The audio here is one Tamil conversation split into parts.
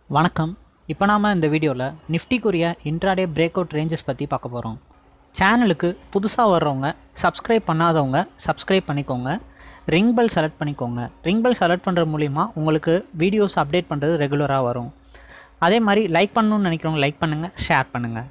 வணக்கம் இப்போ நாம் இந்த வீடியோவில் நிஃப்டிக்குரிய இன்ட்ராடே பிரேக் அவுட் ரேஞ்சஸ் பற்றி பார்க்க போகிறோம் சேனலுக்கு புதுசாக வர்றவங்க சப்ஸ்கிரைப் பண்ணாதவங்க சப்ஸ்கிரைப் பண்ணிக்கோங்க ரிங் பெல் செலக்ட் பண்ணிக்கோங்க ரிங் பெல் செலக்ட் பண்ணுறது மூலிமா உங்களுக்கு வீடியோஸ் அப்டேட் பண்ணுறது ரெகுலராக வரும் அதே மாதிரி லைக் பண்ணணும்னு நினைக்கிறவங்க லைக் பண்ணுங்கள் ஷேர் பண்ணுங்கள்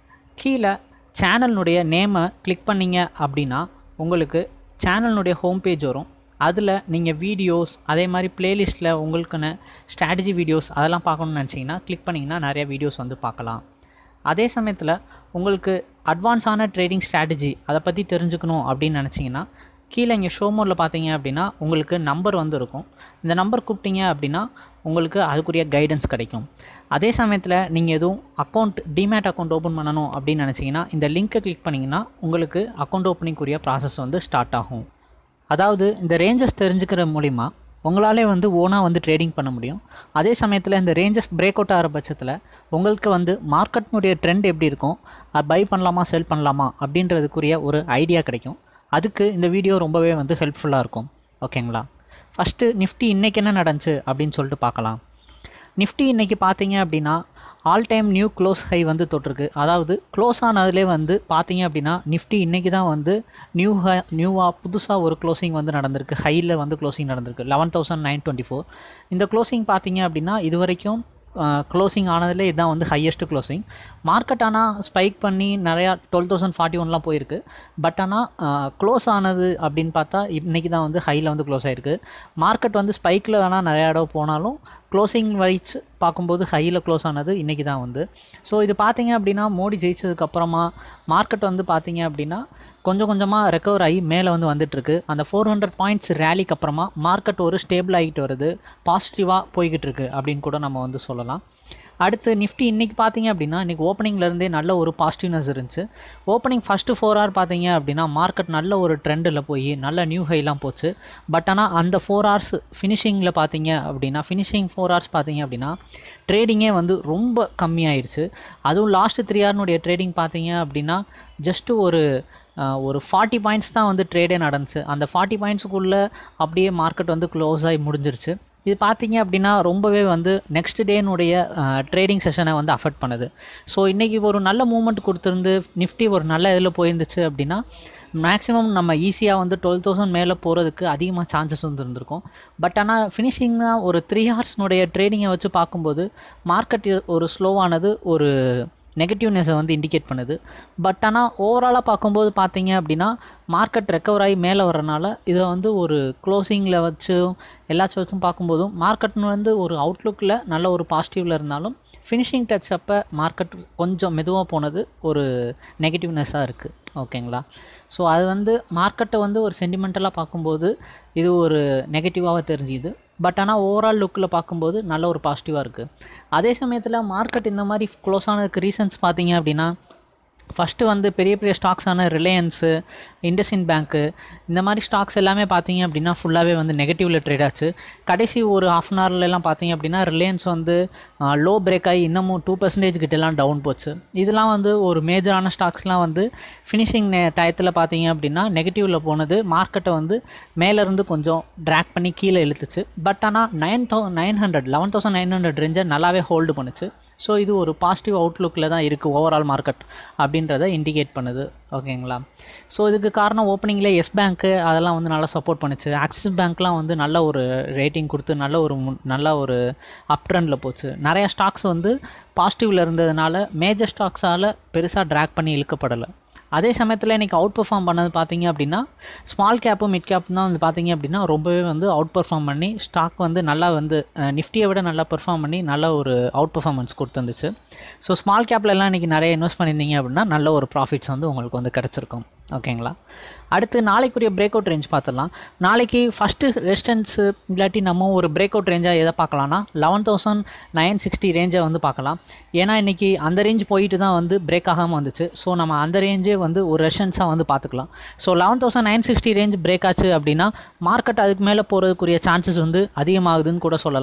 கீழே சேனலினுடைய நேமை கிளிக் பண்ணீங்க அப்படின்னா உங்களுக்கு சேனலினுடைய ஹோம் பேஜ் வரும் அதில் நீங்கள் வீடியோஸ் அதே மாதிரி பிளேலிஸ்ட்டில் உங்களுக்குன்னு ஸ்ட்ராட்டஜி வீடியோஸ் அதெல்லாம் பார்க்கணும்னு நினச்சிங்கன்னா கிளிக் பண்ணிங்கன்னா நிறைய வீடியோஸ் வந்து பார்க்கலாம் அதே சமயத்தில் உங்களுக்கு அட்வான்ஸான ட்ரேடிங் ஸ்ட்ராட்டஜி அதை பற்றி தெரிஞ்சுக்கணும் அப்படின்னு நினச்சிங்கன்னா கீழே இங்கே ஷோ மோடில் பார்த்தீங்க அப்படின்னா உங்களுக்கு நம்பர் வந்து இருக்கும் இந்த நம்பர் கூப்பிட்டீங்க அப்படின்னா உங்களுக்கு அதுக்குரிய கைடன்ஸ் கிடைக்கும் அதே சமயத்தில் நீங்கள் எதுவும் அக்கௌண்ட் டிமேட் அக்கௌண்ட் ஓப்பன் பண்ணணும் அப்படின்னு நினச்சிங்கன்னா இந்த லிங்க்கை கிளிக் பண்ணிங்கன்னா உங்களுக்கு அக்கௌண்ட் ஓப்பனிங்குரிய ப்ராசஸ் வந்து ஸ்டார்ட் ஆகும் அதாவது இந்த ரேஞ்சஸ் தெரிஞ்சுக்கிற மூலிமா உங்களாலே வந்து ஓனாக வந்து ட்ரேடிங் பண்ண முடியும் அதே சமயத்தில் இந்த ரேஞ்சஸ் பிரேக் அவுட் ஆகிற பட்சத்தில் உங்களுக்கு வந்து மார்க்கெட்னுடைய ட்ரெண்ட் எப்படி இருக்கும் அது பை பண்ணலாமா செல் பண்ணலாமா அப்படின்றதுக்குரிய ஒரு ஐடியா கிடைக்கும் அதுக்கு இந்த வீடியோ ரொம்பவே வந்து ஹெல்ப்ஃபுல்லாக இருக்கும் ஓகேங்களா ஃபஸ்ட்டு நிஃப்டி இன்றைக்கி என்ன நடந்துச்சு அப்படின்னு சொல்லிட்டு பார்க்கலாம் நிஃப்டி இன்றைக்கி பார்த்தீங்க அப்படின்னா all time new close high வந்து தொட்டிருக்கு அதாவது க்ளோஸ் ஆனதுலேயே வந்து பார்த்தீங்க அப்படின்னா நிஃப்டி இன்றைக்கி தான் வந்து நியூ ஹை நியூவாக புதுசாக ஒரு க்ளோசிங் வந்து நடந்திருக்கு ஹையில் வந்து க்ளோசிங் நடந்திருக்கு eleven thousand nine twenty four இந்த க்ளோசிங் பார்த்தீங்க அப்படின்னா இது வரைக்கும் க்ளோசிங் ஆனதுலே இதுதான் வந்து ஹையஸ்ட் க்ளோசிங் மார்க்கெட் ஆனால் ஸ்பைக் பண்ணி நிறையா டுவெல் தௌசண்ட் ஃபார்ட்டி ஒன்லாம் போயிருக்கு பட் ஆனால் க்ளோஸ் ஆனது அப்படின்னு பார்த்தா இன்றைக்கி தான் வந்து ஹையில் வந்து க்ளோஸ் ஆகிருக்கு மார்க்கெட் வந்து ஸ்பைக்கில் வேணால் நிறையா இடம் போனாலும் க்ளோசிங் வைஸ் பார்க்கும்போது ஹையில் க்ளோஸ் ஆனது இன்றைக்கி தான் வந்து ஸோ இது பார்த்தீங்க அப்படின்னா மோடி ஜெயிச்சதுக்கப்புறமா மார்க்கெட் வந்து பார்த்தீங்க அப்படின்னா கொஞ்சம் கொஞ்சமாக ரெக்கவர் ஆகி மேலே வந்து வந்துட்டுருக்கு அந்த ஃபோர் ஹண்ட்ரட் பாயிண்ட்ஸ் ரேலிக்கு அப்புறமா மார்க்கெட் ஒரு ஸ்டேபிள் ஆகிட்டு வருது பாசிட்டிவாக போய்கிட்டு இருக்கு அப்படின்னு கூட நம்ம வந்து சொல்லலாம் அடுத்து நிஃப்டி இன்றைக்கி பார்த்தீங்க அப்படின்னா இன்றைக்கி ஓப்பனிங்லேருந்தே நல்ல ஒரு பாசிட்டிவ்னஸ் இருந்துச்சு ஓப்பனிங் ஃபஸ்ட்டு ஃபோர் ஹவர் பார்த்தீங்க அப்படின்னா மார்க்கெட் நல்ல ஒரு ட்ரெண்டில் போய் நல்ல நியூ ஹைலாம் போச்சு பட் ஆனால் அந்த ஃபோர் ஹவர்ஸ் ஃபினிஷிங்கில் பார்த்தீங்க அப்படின்னா ஃபினிஷிங் ஃபோர் ஹவர்ஸ் பார்த்தீங்க அப்படின்னா ட்ரேடிங்கே வந்து ரொம்ப கம்மியாயிருச்சு அதுவும் லாஸ்ட்டு த்ரீ ஹவர்னுடைய ட்ரேடிங் பார்த்தீங்க அப்படின்னா ஜஸ்ட்டு ஒரு ஒரு ஃபார்ட்டி பாயிண்ட்ஸ் தான் வந்து ட்ரேடே நடந்துச்சு அந்த ஃபார்ட்டி பாயிண்ட்ஸுக்குள்ளே அப்படியே மார்க்கெட் வந்து க்ளோஸ் ஆகி முடிஞ்சிருச்சு இது பார்த்தீங்க அப்படின்னா ரொம்பவே வந்து நெக்ஸ்ட் டேனுடைய ட்ரேடிங் செஷனை வந்து அஃபெக்ட் பண்ணுது ஸோ இன்றைக்கி ஒரு நல்ல மூமெண்ட் கொடுத்துருந்து நிஃப்டி ஒரு நல்ல இதில் போயிருந்துச்சு அப்படின்னா மேக்ஸிமம் நம்ம ஈஸியாக வந்து டுவெல் தௌசண்ட் மேலே போகிறதுக்கு அதிகமாக சான்சஸ் வந்து இருந்திருக்கும் பட் ஆனால் ஃபினிஷிங்காக ஒரு த்ரீ ஹவர்ஸ்னுடைய ட்ரேடிங்கை வச்சு பார்க்கும்போது மார்க்கெட் ஒரு ஸ்லோவானது ஒரு நெகட்டிவ்னஸை வந்து இண்டிகேட் பண்ணுது பட் ஆனால் ஓவராலாக பார்க்கும்போது பார்த்தீங்க அப்படின்னா மார்க்கெட் ரெக்கவர் ஆகி மேலே வரனால இதை வந்து ஒரு க்ளோசிங்கில் வச்சும் எல்லாச்சும் வச்சும் பார்க்கும்போதும் மார்க்கெட் வந்து ஒரு அவுட்லுக்கில் நல்ல ஒரு பாசிட்டிவில் இருந்தாலும் ஃபினிஷிங் டச் அப்போ மார்க்கெட் கொஞ்சம் மெதுவாக போனது ஒரு நெகட்டிவ்னஸ்ஸாக இருக்குது ஓகேங்களா ஸோ அது வந்து மார்க்கெட்டை வந்து ஒரு சென்டிமெண்டலாக பார்க்கும்போது இது ஒரு நெகட்டிவாக தெரிஞ்சுது பட் ஆனால் ஓவரால் லுக்கில் பார்க்கும்போது நல்ல ஒரு பாசிட்டிவாக இருக்குது அதே சமயத்தில் மார்க்கெட் இந்த மாதிரி க்ளோஸ் ஆனதுக்கு ரீசன்ஸ் பார்த்தீங்க அப்படின்னா ஃபஸ்ட்டு வந்து பெரிய பெரிய ஸ்டாக்ஸான ரிலையன்ஸு இண்டஸ்இன் பேங்க்கு இந்த மாதிரி ஸ்டாக்ஸ் எல்லாமே பார்த்தீங்க அப்படின்னா ஃபுல்லாகவே வந்து நெகட்டிவில் ட்ரேட் ஆச்சு கடைசி ஒரு ஆஃப் அன் ஹவர்லலாம் பார்த்தீங்க அப்படின்னா ரிலையன்ஸ் வந்து லோ பிரேக் ஆகி இன்னமும் டூ பர்சன்டேஜ் கிட்டலாம் டவுன் போச்சு இதெல்லாம் வந்து ஒரு மேஜரான ஸ்டாக்ஸ்லாம் வந்து ஃபினிஷிங் டயத்தில் பார்த்தீங்க அப்படின்னா நெகட்டிவில் போனது மார்க்கெட்டை வந்து மேலேருந்து கொஞ்சம் ட்ராக் பண்ணி கீழே இழுத்துச்சு பட் ஆனால் nine thou nine hundred eleven thousand nine hundred ரேஞ்சை நல்லாவே ஹோல்டு பண்ணுச்சு ஸோ இது ஒரு பாசிட்டிவ் அவுட்லுக்கில் தான் இருக்குது ஓவரால் மார்க்கெட் அப்படின்றத இண்டிகேட் பண்ணுது ஓகேங்களா ஸோ இதுக்கு காரணம் ஓப்பனிங்கில் எஸ் பேங்க்கு அதெல்லாம் வந்து நல்லா சப்போர்ட் பண்ணுச்சு ஆக்சிஸ் பேங்க்லாம் வந்து நல்ல ஒரு ரேட்டிங் கொடுத்து நல்ல ஒரு நல்ல ஒரு அப் ட்ரெண்டில் போச்சு நிறையா ஸ்டாக்ஸ் வந்து பாசிட்டிவில் இருந்ததுனால மேஜர் ஸ்டாக்ஸால் பெருசாக ட்ராக் பண்ணி இழுக்கப்படலை அதே சமயத்தில் இன்றைக்கி அவுட் பர்ஃபார்ம் பண்ணது பார்த்தீங்க அப்படின்னா ஸ்மால் கேப்பும் மிட் கேப் தான் வந்து பார்த்தீங்க அப்படின்னா ரொம்பவே வந்து அவுட் பர்ஃபார்ம் பண்ணி ஸ்டாக் வந்து நல்லா வந்து நிஃப்டியை விட நல்லா பெர்ஃபார்ம் பண்ணி நல்ல ஒரு அவுட் பர்ஃபார்மன்ஸ் கொடுத்துருந்துச்சு ஸோ ஸ்மால் கேப்லலாம் இன்றைக்கி நிறைய இன்வெஸ்ட் பண்ணியிருந்தீங்க அப்படின்னா நல்ல ஒரு ப்ராஃபிட்ஸ் வந்து உங்களுக்கு வந்து கிடச்சிருக்கும் ஓகேங்களா அடுத்து நாளைக்குரிய பிரேக் அவுட் ரேஞ்ச் பார்த்துடலாம் நாளைக்கு ஃபஸ்ட்டு ரெசிஸ்டன்ஸு இல்லாட்டி நம்ம ஒரு பிரேக் அவுட் ரேஞ்சாக எதை பார்க்கலாம்னா லெவன் தௌசண்ட் நைன் சிக்ஸ்டி ரேஞ்சை வந்து பார்க்கலாம் ஏன்னா இன்றைக்கி அந்த ரேஞ்ச் போயிட்டு தான் வந்து பிரேக் ஆகாமல் வந்துச்சு ஸோ நம்ம அந்த ரேஞ்சே வந்து ஒரு ரெஷன்ஸாக வந்து பார்த்துக்கலாம் so eleven thousand nine sixty range break ஆச்சு அப்படின்னா மார்க்கெட் அதுக்கு மேலே போகிறதுக்குரிய சான்சஸ் வந்து அதிகமாகுதுன்னு கூட சொல்லலாம்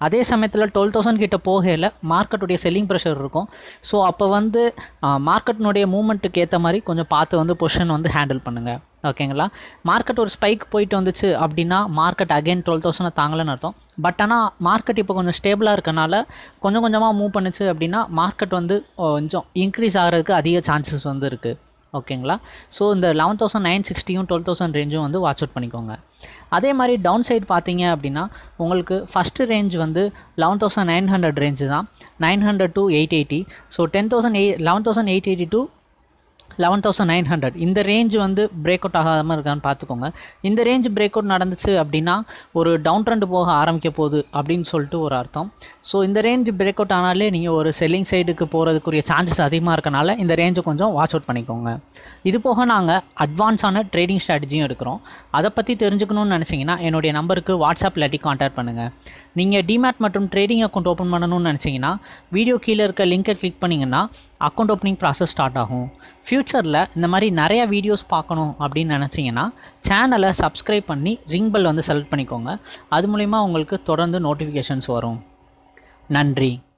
அதே சமயத்தில் டுவெல் தௌசண்ட் கிட்ட போகையில் மார்க்கெட்டுடைய செல்லிங் ப்ரெஷர் இருக்கும் ஸோ அப்போ வந்து மார்க்கெட்டினுடைய மூமெண்ட்டுக்கு ஏற்ற மாதிரி கொஞ்சம் பார்த்து வந்து பொசிஷன் வந்து ஹேண்டில் பண்ணுங்கள் ஓகேங்களா மார்க்கெட் ஒரு ஸ்பைக் போயிட்டு வந்துச்சு அப்படின்னா மார்க்கெட் அகைன் டுவெல் தௌசண்ட் தாங்கலன்னு அர்த்தம் பட் ஆனால் மார்க்கெட் இப்போ கொஞ்சம் ஸ்டேபிளாக இருக்கனால கொஞ்சம் கொஞ்சமாக மூவ் பண்ணுச்சு அப்படின்னா மார்க்கெட் வந்து கொஞ்சம் இன்க்ரீஸ் ஆகிறதுக்கு அதிக சான்சஸ் வந்து இருக்குது ஓகேங்களா ஸோ இந்த லெவன் தௌசண்ட் நைன் சிக்ஸ்டியும் டுவெல் தௌசண்ட் ரேஞ்சும் வந்து வாட்ச் அவுட் பண்ணிக்கோங்க அதே மாதிரி டவுன் சைடு பார்த்தீங்க அப்படின்னா உங்களுக்கு ஃபஸ்ட்டு ரேஞ்ச் வந்து eleven thousand nine hundred range தான் nine hundred to eight eighty so ten thousand eight eleven thousand eight eighty to eleven thousand nine hundred இந்த ரேஞ்ச் வந்து பிரேக் அவுட் ஆகாமல் இருக்கான்னு பார்த்துக்கோங்க இந்த ரேஞ்ச் பிரேக் அவுட் நடந்துச்சு அப்படின்னா ஒரு டவுன் ட்ரெண்ட் போக ஆரம்பிக்க போகுது அப்படின்னு சொல்லிட்டு ஒரு அர்த்தம் ஸோ இந்த ரேஞ்ச் பிரேக் அவுட் ஆனாலே நீங்கள் ஒரு செல்லிங் சைடுக்கு போகிறதுக்குரிய சான்சஸ் அதிகமாக இருக்கனால இந்த ரேஞ்சை கொஞ்சம் வாட்ச் அவுட் பண்ணிக்கோங்க இது போக நாங்கள் அட்வான்ஸான ட்ரேடிங் ஸ்ட்ராட்டஜியும் எடுக்கிறோம் அதை பற்றி தெரிஞ்சுக்கணும்னு நினச்சிங்கன்னா என்னுடைய நம்பருக்கு வாட்ஸ்அப் இல்லாட்டி கான்டாக்ட் பண்ணுங்கள் நீங்கள் டிமேட் மற்றும் ட்ரேடிங் அக்கௌண்ட் ஓப்பன் பண்ணணும்னு நினச்சிங்கன்னா வீடியோ கீழே இருக்க லிங்கை கிளிக் பண்ணிங்கன்னா அக்கௌண்ட் ஓப்பனிங் ப்ராசஸ் ஸ்டார்ட் ஆகும் ஃப்யூச்சரில் இந்த மாதிரி நிறையா வீடியோஸ் பார்க்கணும் அப்படின்னு நினச்சிங்கன்னா சேனலை சப்ஸ்கிரைப் பண்ணி ரிங் பெல் வந்து செலக்ட் பண்ணிக்கோங்க அது மூலிமா உங்களுக்கு தொடர்ந்து நோட்டிஃபிகேஷன்ஸ் வரும் நன்றி